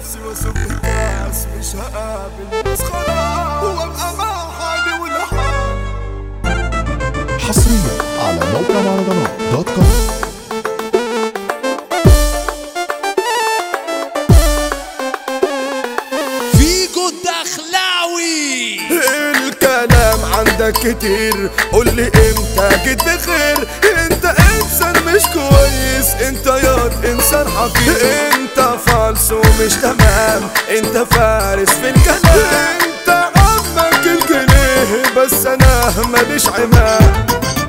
نفسي واسوق الكاس مش هقابل ناس خلاص وابقى مع حالي ولحالي حصريا على موقع مهرجانات دوت كوم فيجو الدخلاوي الكلام عندك كتير قول لي امتى جيت بخير انت انسان مش كويس انت ياض انسان حقير انت فالص ومش تمام انت فارس في الكلام انت عمك الجنيه بس انا ماليش عمام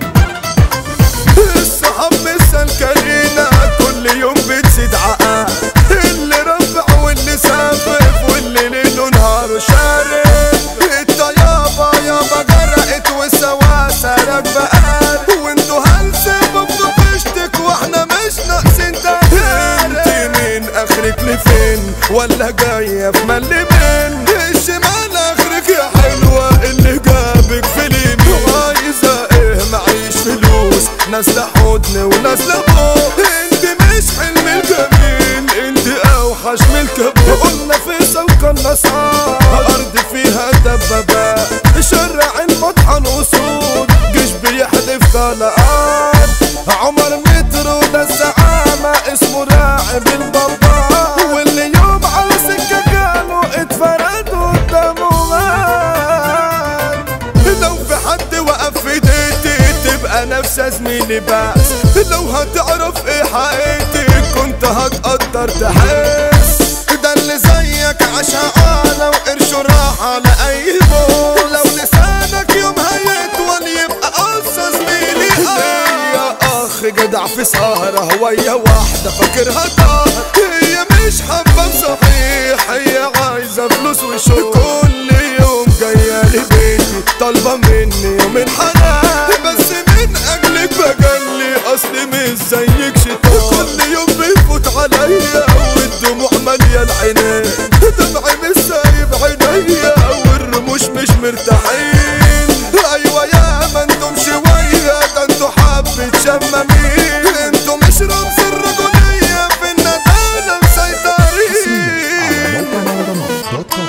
الصحاب مش سلكانينا كل يوم بتزيد عقا اللي رفع واللي سافف واللي ليله نهاره شارب انت يابا يابا جرقت والسواسة راكبة قارب وانتوا هنسيبوا بنفشتك واحنا مش ناقصين تهارب انت مين اخرك لفين ولا جاية في ملي بين الشمال اخرك يا حلوة اللي جابك في اليمين عايزة ايه معيش فلوس ناس لحضن وناس لابوك انت مش حلم الجميل انت اوحش من الكبير قلنا في سوق النصار ارض فيها دبابات شرع المطحن اسود جيش بيحدف طلقات عمر مترو ده الزعامة اسمه راعب البابا واللي يوم على سكة كانوا اتفردوا قدامه مات لو في حد وقف في ديتي تبقى نفسها زميلي بس لو هتعرف ايه حقيقتي كنت هتقدر تحس ده اللي زيك عشا انا وقرشه راح على اي بول لو لسانك يوم هيطول يبقى قصة زميلي يا اخ جدع في سهرة ويا واحدة فاكرها طاهر هي مش حبة صحيح هي عايزة فلوس وشغل كل يوم جاية لبيتي طالبة مني يومين حنان بس من اجلك بجلي اصلي مش زيك شيطان كل يوم بيفوت عليا والدموع مالية العينين دمعي مش سايب عينيا والرموش مش مرتاحين ايوه يا ما انتم شوية ده انتوا حبة شمامين انتوا مش رمز الرجولية في الندالة مسيطرين على موقع مهرجانات دوت كوم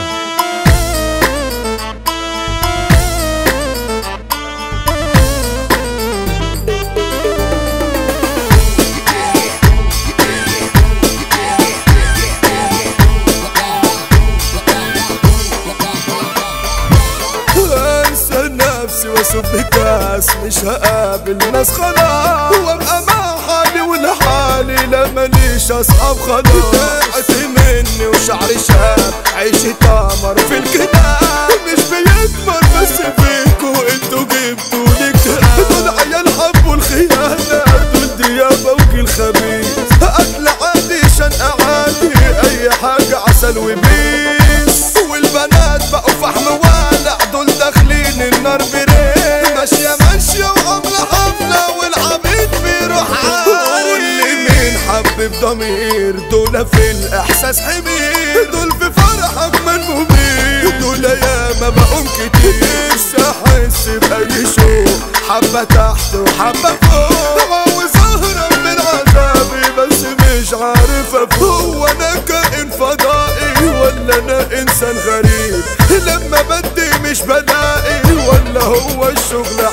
انسى نفسي واسوق كاس مش هقابل ناس خلاص وابقى مع حالي ولحالي لا ماليش اصحاب خلاص ضاعت مني وشعري شاب عيشي تمر في الكلام مش بيكبر بس فيكو انتوا جبتوا لي اكتئاب دول عيال حب والخيانة دول ديابة وجيل خبيث قتل عادي شنقة عادي اي حاجة عسل وبيس والبنات بقوا فحم والع دول داخلين النار بريس ماشية ماشية وعاملة حملة والعبيد بيروح عاري واللي مين حب بضمير دول في الإحساس حمير دول في فرحك من مبين دول ياما بقوم كتير مش أحس بأي شوق حبة تحت وحبة فوق عاوز أهرب من عذابي بس مش عارف أفوق هو أنا كائن فضائي ولا أنا إنسان غريب لما بدي مش بلاقي ولا هو الشغل